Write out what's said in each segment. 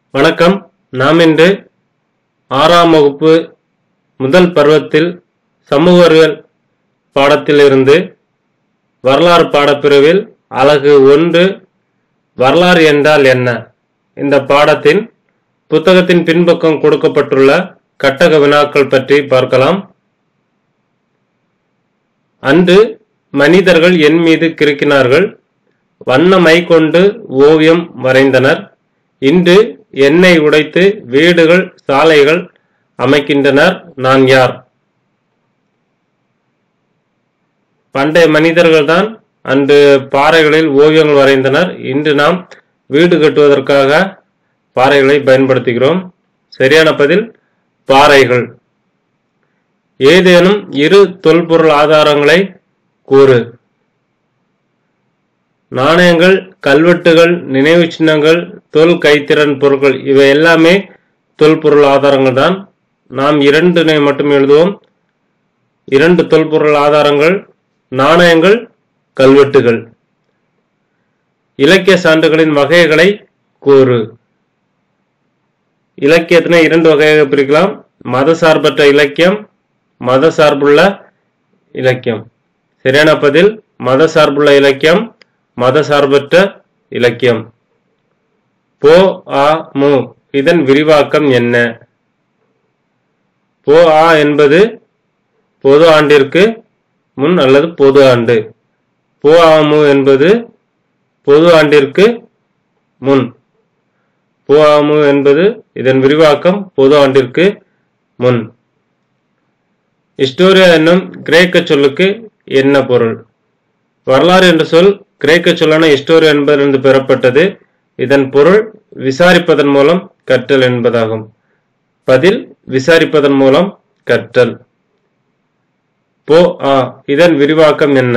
வணக்கம் நாம் இன்று ஆறாம் வகுப்பு முதல் பருவத்தில் சமூக அறிவியல் பாடத்திலிருந்து வரலாறு பாடப்பிரிவில் அலகு ஒன்று வரலாறு என்றால் என்ன இந்த பாடத்தின் புத்தகத்தின் பின்பக்கம் கொடுக்கப்பட்டுள்ள கட்டக வினாக்கள் பற்றி பார்க்கலாம் அன்று மனிதர்கள் என் மீது கிறுக்கினார்கள் வண்ண மை கொண்டு ஓவியம் வரைந்தனர் இன்று எண்ணெய் உடைத்து வீடுகள் சாலைகள் அமைக்கின்றனர் நான் யார் பண்டைய மனிதர்கள்தான் அன்று பாறைகளில் ஓவியங்கள் வரைந்தனர் இன்று நாம் வீடு கட்டுவதற்காக பாறைகளை பயன்படுத்துகிறோம் சரியான பதில் பாறைகள் ஏதேனும் இரு தொல்பொருள் ஆதாரங்களை கூறு நாணயங்கள் கல்வெட்டுகள் நினைவு சின்னங்கள் தொல் கைத்திறன் பொருட்கள் இவை எல்லாமே தொல்பொருள் ஆதாரங்கள் தான் நாம் இரண்டினை மட்டும் எழுதுவோம் இரண்டு தொல்பொருள் ஆதாரங்கள் நாணயங்கள் கல்வெட்டுகள் இலக்கிய சான்றுகளின் வகைகளை கூறு இலக்கியத்தினை இரண்டு வகையாக பிரிக்கலாம் மத சார்பற்ற இலக்கியம் மத சார்புள்ள இலக்கியம் சரியான பதில் மத சார்புள்ள இலக்கியம் மத சார்பற்ற இலக்கியம் போ ஆ மு இதன் விரிவாக்கம் என்ன போ ஆ என்பது பொது ஆண்டிற்கு முன் அல்லது பொது ஆண்டு போ ஆ மு என்பது பொது ஆண்டிற்கு முன் போ ஆ மு என்பது இதன் விரிவாக்கம் பொது ஆண்டிற்கு முன் ஹிஸ்டோரியா என்னும் கிரேக்க சொல்லுக்கு என்ன பொருள் வரலாறு என்ற சொல் கிரேக்க சொல்லான ஹிஸ்டோரியா என்பதிலிருந்து பெறப்பட்டது இதன் பொருள் விசாரிப்பதன் மூலம் கற்றல் என்பதாகும் பதில் விசாரிப்பதன் மூலம் கற்றல் போ ஆ இதன் விரிவாக்கம் என்ன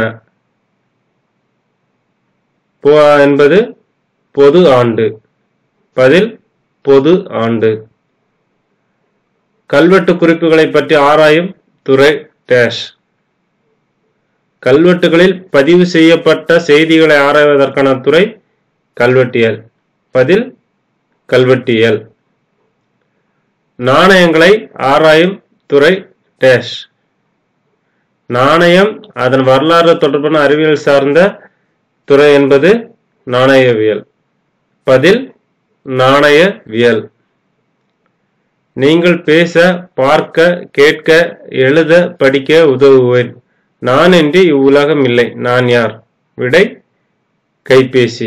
போ ஆ என்பது பொது ஆண்டு பதில் பொது ஆண்டு கல்வெட்டு குறிப்புகளை பற்றி ஆராயும் துறை டேஷ் கல்வெட்டுகளில் பதிவு செய்யப்பட்ட செய்திகளை ஆராய்வதற்கான துறை கல்வெட்டியல் பதில் கல்வெட்டியல் நாணயங்களை ஆராயும் துறை டேஷ் நாணயம் அதன் வரலாறு தொடர்பான அறிவியல் சார்ந்த துறை என்பது நாணயவியல் பதில் நாணயவியல் நீங்கள் பேச பார்க்க கேட்க எழுத படிக்க உதவுவேன் நான் என்று இவ்வுலகம் இல்லை நான் யார் விடை கைபேசி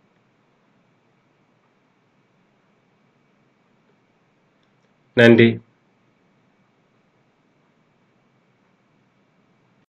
நன்றி